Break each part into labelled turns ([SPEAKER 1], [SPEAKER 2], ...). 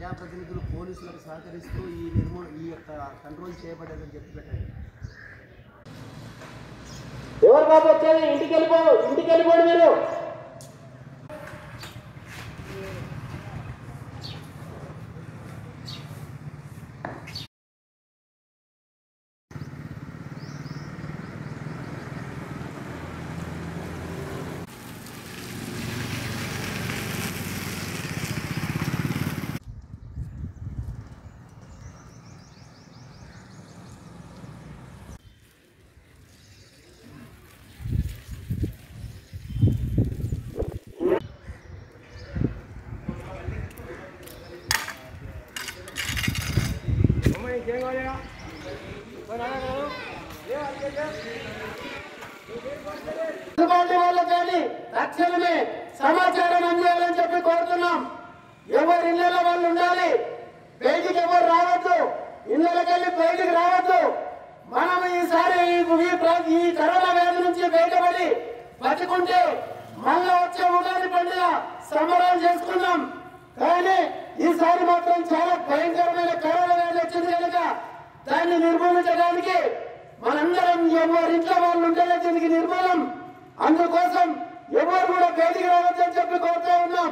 [SPEAKER 1] ప్రజాప్రతినిధులు పోలీసులకు సహకరిస్తూ ఈ నిర్మూల ఈ యొక్క కంట్రోల్ చేయబడేదని చెప్పి పెట్టండి
[SPEAKER 2] ఎవరు బాబు వచ్చేది ఇంటికి వెళ్ళిపో ఇంటికి వెళ్ళిపోండి మీరు మున్సిపాలిటీ వాళ్ళకి కానీ తక్షణమే సమాచారం అందియాలని చెప్పి కోరుతున్నాం ఎవరి ఇళ్ళలో వాళ్ళు ఉండాలి బయటికి ఎవరు రావద్దు ఇళ్ళకెళ్ళి బయటికి రావద్దు మనం ఈసారి ఈ ఈ ప్ర- ఈ కరోనా వ్యాధి నుంచి బయటపడి బతుకుంటే మళ్ళా వచ్చే ఉగాది పండుగ సంబరాలు చేసుకుందాం కానీ ఈసారి మాత్రం చాలా భయంకరమైన కరోనా వ్యాధి వచ్చింది కనుక దాన్ని నిర్మూలించడానికి మనందరం ఎవరి ఇంట్లో వాళ్ళు ఉంటేనే దీనికి నిర్మూలం అందుకోసం ఎవరు కూడా బయటికి రావద్దని చెప్పి కోరుతూ ఉన్నాం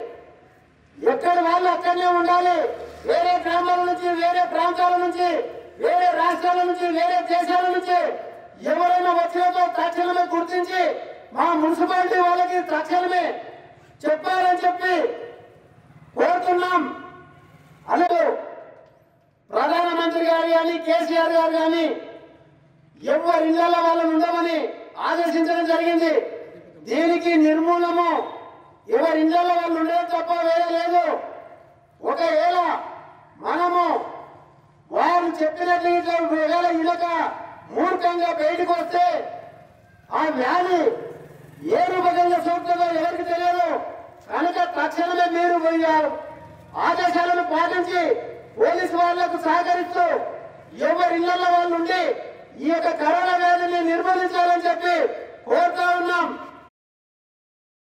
[SPEAKER 2] ఎక్కడ వాళ్ళు అక్కడనే ఉండాలి వేరే గ్రామాల నుంచి వేరే ప్రాంతాల నుంచి వేరే రాష్ట్రాల నుంచి వేరే దేశాల నుంచి ఎవరైనా వచ్చినతో తక్షణమే గుర్తించి మా మున్సిపాలిటీ వాళ్ళకి తక్షణమే చెప్పాలని చెప్పి కోరుతున్నాం అలాగే ప్రధానమంత్రి గారు కానీ కేసీఆర్ గారు కానీ ఎవరి ఇళ్లలో వాళ్ళని ఉండమని ఆదేశించడం జరిగింది దీనికి నిర్మూలము ఎవరి ఇళ్లలో వాళ్ళు ఉండడం తప్ప వేరే లేదు ఒకవేళ మనము వారు చెప్పినట్లు ఇట్లా వేళ ఇలక మూర్ఖంగా బయటకు వస్తే ఆ వ్యాధి ఏ రూపకంగా సోకుతుందో ఎవరికి తెలియదు కనుక తక్షణమే మీరు పోయారు ఆదేశాలను పాటించి పోలీసు వాళ్లకు సహకరిస్తూ ఎవరి ఇళ్లలో వాళ్ళు ఉండి ఈ యొక్క కరోనా వ్యాధిని నిర్మూలించాలని చెప్పి కోరుతా ఉన్నాం